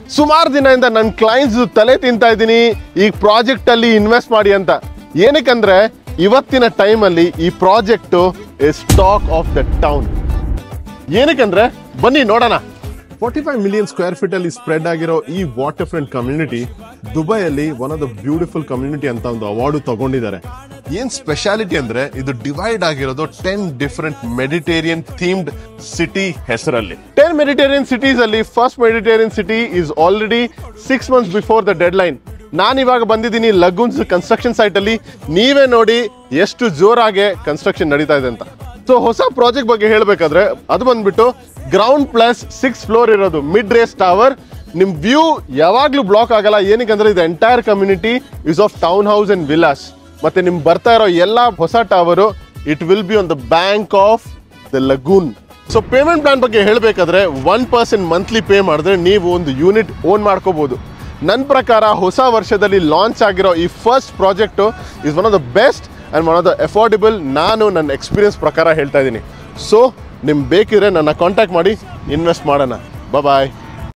ಸುಮಾರು ದಿನದಿಂದ ನನ್ನ ಕ್ಲೈಂಟ್ಸ್ ತಲೆ ತಿಂತಾ ಇದ್ದೀನಿ ಈ ಪ್ರಾಜೆಕ್ಟ್ ಅಲ್ಲಿ ಇನ್ವೆಸ್ಟ್ ಮಾಡಿ ಅಂತ ಏನಕ್ಕಂದ್ರೆ ಇವತ್ತಿನ ಟೈಮಲ್ಲಿ ಈ project is talk of the town ಏನಕ್ಕಂದ್ರೆ ಬನ್ನಿ ನೋಡೋಣ forty five million square feet ಅಲ್ಲಿ ಸ್ಪ್ರೆಡ್ ಆಗಿರೋ ಈ ವಾಟರ್ ಫ್ರಂಟ್ ಕಮ್ಯುನಿಟಿ ದುಬೈಯಲ್ಲಿ one of the beautiful community ಅಂತ ಒಂದು ಅವಾರ್ಡ್ ತಗೊಂಡಿದ್ದಾರೆ ಏನ್ ಸ್ಪೆಷಾಲಿಟಿ ಅಂದ್ರೆ ಇದು ಡಿವೈಡ್ ಆಗಿರೋದು ten different Mediterranean themed city ಹೆಸರಲ್ಲಿ ಟೆನ್ ಮೆಡಿಟೇರಿಯನ್ ಸಿಟೀಸ್ ಅಲ್ಲಿ first Mediterranean city is already six months before the deadline ನಾನು ಇವಾಗ ಬಂದಿದ್ದೀನಿ ಲಗೂನ್ಸ್ ಕನ್ಸ್ಟ್ರಕ್ಷನ್ ಸೈಟ್ ಅಲ್ಲಿ ನೀವೇ ನೋಡಿ ಎಷ್ಟು ಜೋರಾಗಿ ಕನ್ಸ್ಟ್ರಕ್ಷನ್ ನಡೀತಾ ಇದೆ ಅಂತ ಸೊ ಹೊಸ ಪ್ರಾಜೆಕ್ಟ್ ಬಗ್ಗೆ ಹೇಳಬೇಕಾದ್ರೆ ಅದು ಬಂದ್ಬಿಟ್ಟು ಗ್ರೌಂಡ್ ಪ್ಲಸ್ ಸಿಕ್ಸ್ ಫ್ಲೋರ್ ಇರೋದು ಮಿಡ್ ರೇಸ್ ಟವರ್ ನಿಮ್ ವ್ಯೂ ಯಾವಾಗ್ಲೂ ಬ್ಲಾಕ್ ಆಗಲ್ಲ ಏನಕ್ಕಂದ್ರೆ ಇದು entire community is of town house and villas ಮತ್ತೆ ನಿಮ್ ಬರ್ತಾ ಇರೋ ಎಲ್ಲಾ ಹೊಸ tower it will be on the bank of the lagoon so payment plan ಬಗ್ಗೆ ಹೇಳಬೇಕಾದ್ರೆ ಒನ್ ಪರ್ಸೆಂಟ್ ಮಂತ್ಲಿ ಪೇ ಮಾಡಿದ್ರೆ ನೀವು ಒಂದು ಯೂನಿಟ್ ಓನ್ ಮಾಡ್ಕೋಬಹುದು ನನ್ನ ಪ್ರಕಾರ ಹೊಸ ವರ್ಷದಲ್ಲಿ ಲಾಂಚ್ ಆಗಿರೋ ಈ first project is one of the best and one of the affordable ನಾನು ನನ್ನ ಎಕ್ಸ್ಪೀರಿಯನ್ಸ್ ಪ್ರಕಾರ ಹೇಳ್ತಾ ಇದ್ದೀನಿ ಸೊ ನಿಮ್ಗೆ ಬೇಕಿದ್ರೆ ನನ್ನ ಕಾಂಟ್ಯಾಕ್ಟ್ ಮಾಡಿ ಇನ್ವೆಸ್ಟ್ ಮಾಡೋಣ ಬಾಯ್